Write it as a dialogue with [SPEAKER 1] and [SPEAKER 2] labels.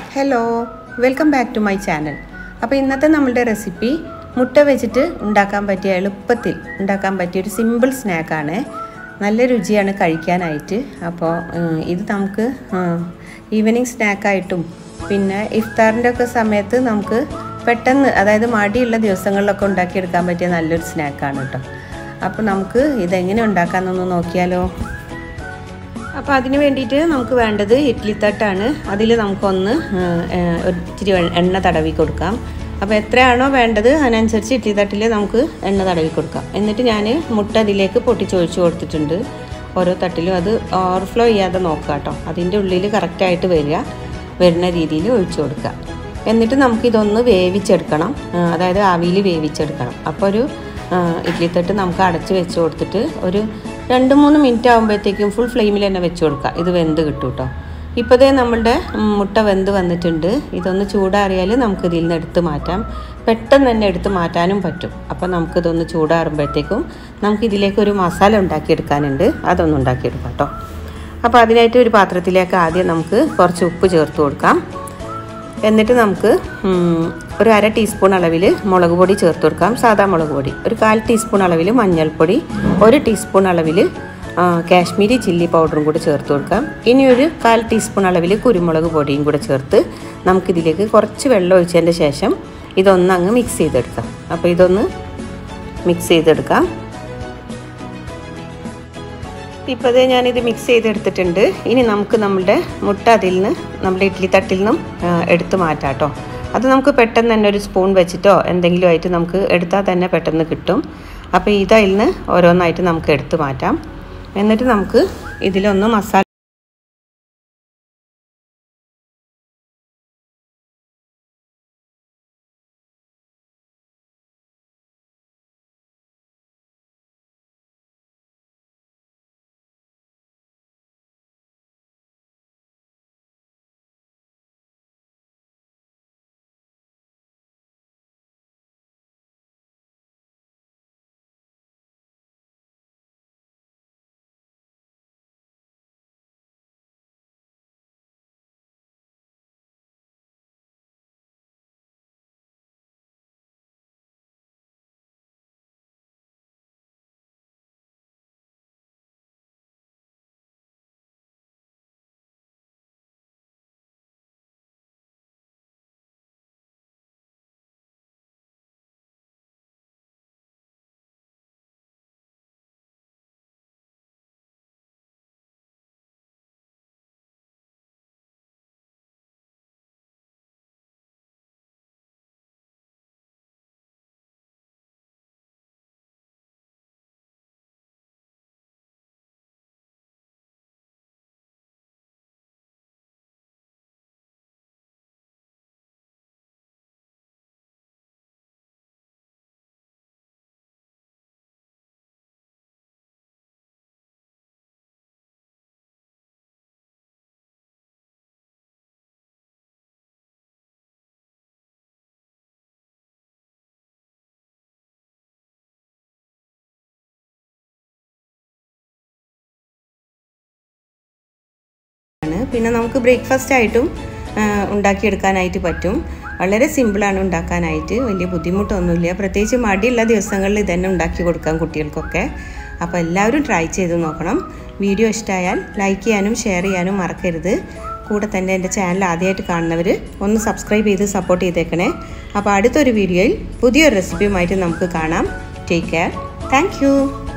[SPEAKER 1] hello welcome back to my channel അപ്പോൾ ഇന്നത്തെ നമ്മളുടെ റെസിപ്പി മുട്ട വെച്ചിട്ട് ഉണ്ടാക്കാൻ പറ്റിയ എളുപ്പത്തിൽ ഉണ്ടാക്കാൻ പറ്റിയ ഒരു സിമ്പിൾ സ്നാക്കാണ് നല്ല രുചിയാണ് കഴിക്കാനായിട്ട് അപ്പോൾ ഉം, ഇത് നമുക്ക് ഈവനിങ് സ്നാക്കായിട്ടും പിന്നെ ഇഫ്താറിൻ്റെ ഒക്കെ സമയത്ത് നമുക്ക് പെട്ടെന്ന് അതായത് മടിയുള്ള ദിവസങ്ങളിലൊക്കെ ഉണ്ടാക്കിയെടുക്കാൻ പറ്റിയ നല്ലൊരു സ്നാക്കാണ് കേട്ടോ അപ്പോൾ നമുക്ക് ഇതെങ്ങനെ ഉണ്ടാക്കാമെന്നൊന്ന് നോക്കിയാലോ അപ്പോൾ അതിന് വേണ്ടിയിട്ട് നമുക്ക് വേണ്ടത് ഇഡ്ഡലി തട്ടാണ് അതിൽ നമുക്കൊന്ന് ഏഹ്, ഏഹ്, ഒരു ഇച്ചിരി എ- എണ്ണ തടവി കൊടുക്കാം അപ്പോൾ എത്രയാണോ വേണ്ടത് അതിനനുസരിച്ച് ഇഡ്ഡലി തട്ടിൽ നമുക്ക് എണ്ണ തടവി കൊടുക്കാം എന്നിട്ട് ഞാൻ മുട്ട അതിലേക്ക് പൊട്ടിച്ചൊഴിച്ച് കൊടുത്തിട്ടുണ്ട് ഓരോ തട്ടിലും അത് ഓവർഫ്ലോ ചെയ്യാതെ നോക്കുക കേട്ടോ അതിൻ്റെ ഉള്ളിൽ കറക്റ്റായിട്ട് വരിക വരുന്ന രീതിയിൽ ഒഴിച്ചു കൊടുക്കുക എന്നിട്ട് നമുക്കിതൊന്ന് വേവിച്ചെടുക്കണം ഏഹ്, അതായത് ആവിയിൽ വേവിച്ചെടുക്കണം അപ്പോൾ ഒരു ഏഹ്, ഇഡ്ഡലി തട്ട് നമുക്ക് അടച്ച് വെച്ച് കൊടുത്തിട്ട് ഒരു രണ്ട് മൂന്ന് മിനിറ്റ് ആകുമ്പോഴത്തേക്കും ഫുൾ ഫ്ലെയിമിൽ തന്നെ വെച്ച് കൊടുക്കുക ഇത് വെന്ത് കിട്ടും കേട്ടോ ഇപ്പോഴേ നമ്മളുടെ ഉം, മുട്ട വെന്ത് വന്നിട്ടുണ്ട് ഇതൊന്ന് ചൂടാറിയാൽ നമുക്ക് ഇതിൽ നിന്ന് എടുത്ത് മാറ്റാം പെട്ടെന്ന് തന്നെ എടുത്ത് മാറ്റാനും പറ്റും അപ്പോൾ നമുക്കിതൊന്ന് ചൂടാറുമ്പോഴത്തേക്കും നമുക്ക് ഇതിലേക്ക് ഒരു മസാല ഉണ്ടാക്കിയെടുക്കാനുണ്ട് അതൊന്ന് ഉണ്ടാക്കിയെടുക്കാം കേട്ടോ അപ്പോൾ അതിനായിട്ട് ഒരു പാത്രത്തിലേക്ക് ആദ്യം നമുക്ക് കുറച്ച് ഉപ്പ് ചേർത്ത് കൊടുക്കാം എന്നിട്ട് നമുക്ക് ഉം, ഒരു അര ടീസ്പൂൺ അളവിൽ മുളക് പൊടി ചേർത്ത് കൊടുക്കാം സാദാ മുളക് പൊടി ഒരു കാൽ ടീസ്പൂൺ അളവിൽ മഞ്ഞൾപ്പൊടി ഒരു ടീസ്പൂൺ അളവിൽ ആ, കാശ്മീരി ചില്ലി പൗഡറും കൂടി ചേർത്ത് കൊടുക്കാം ഇനി ഒരു കാൽ ടീസ്പൂൺ അളവിൽ കുരുമുളക് പൊടിയും കൂടെ ചേർത്ത് നമുക്കിതിലേക്ക് കുറച്ച് വെള്ളം ഒഴിച്ചതിൻ്റെ ശേഷം ഇതൊന്ന് അങ്ങ് മിക്സ് ചെയ്തെടുക്കാം അപ്പോൾ ഇതൊന്ന് മിക്സ് ചെയ്തെടുക്കാം ഇപ്പോൾ ദേ ഞാനിത് മിക്സ് ചെയ്തെടുത്തിട്ടുണ്ട് ഇനി നമുക്ക് നമ്മുടെ മുട്ട അതിൽ നിന്ന് നമ്മുടെ ഇഡ്ഡലി തട്ടിൽ നിന്നും ആ, എടുത്ത് മാറ്റാം കേട്ടോ അത് നമുക്ക് പെട്ടെന്ന് തന്നെ ഒരു സ്പൂൺ വെച്ചിട്ടോ എന്തെങ്കിലും ആയിട്ട് നമുക്ക് എടുത്താൽ തന്നെ പെട്ടെന്ന് കിട്ടും അപ്പോൾ ഇതതിൽ നിന്ന് ഓരോന്നായിട്ട് നമുക്ക് എടുത്ത് മാറ്റാം എന്നിട്ട് നമുക്ക് ഇതിലൊന്ന് മസാല ആണ് പിന്നെ നമുക്ക് ബ്രേക്ക്ഫാസ്റ്റ് ആയിട്ടും ആ, ഉണ്ടാക്കിയെടുക്കാനായിട്ട് പറ്റും വളരെ സിമ്പിളാണ് ഉണ്ടാക്കാനായിട്ട് വലിയ ബുദ്ധിമുട്ടൊന്നുമില്ല പ്രത്യേകിച്ച് മടിയുള്ള ദിവസങ്ങളിൽ ഇതന്നെ ഉണ്ടാക്കി കൊടുക്കാം കുട്ടികൾക്കൊക്കെ അപ്പോൾ എല്ലാവരും ട്രൈ ചെയ്ത് നോക്കണം വീഡിയോ ഇഷ്ടമായാൽ ലൈക്ക് ചെയ്യാനും ഷെയർ ചെയ്യാനും മറക്കരുത് കൂടെ തന്നെ എൻ്റെ ചാനൽ ആദ്യമായിട്ട് കാണുന്നവർ ഒന്ന് സബ്സ്ക്രൈബ് ചെയ്ത് സപ്പോർട്ട് ചെയ്തേക്കണേ അപ്പോൾ അടുത്തൊരു വീഡിയോയിൽ പുതിയൊരു റെസിപ്പിയുമായിട്ട് നമുക്ക് കാണാം ടേക്ക് കെയർ താങ്ക്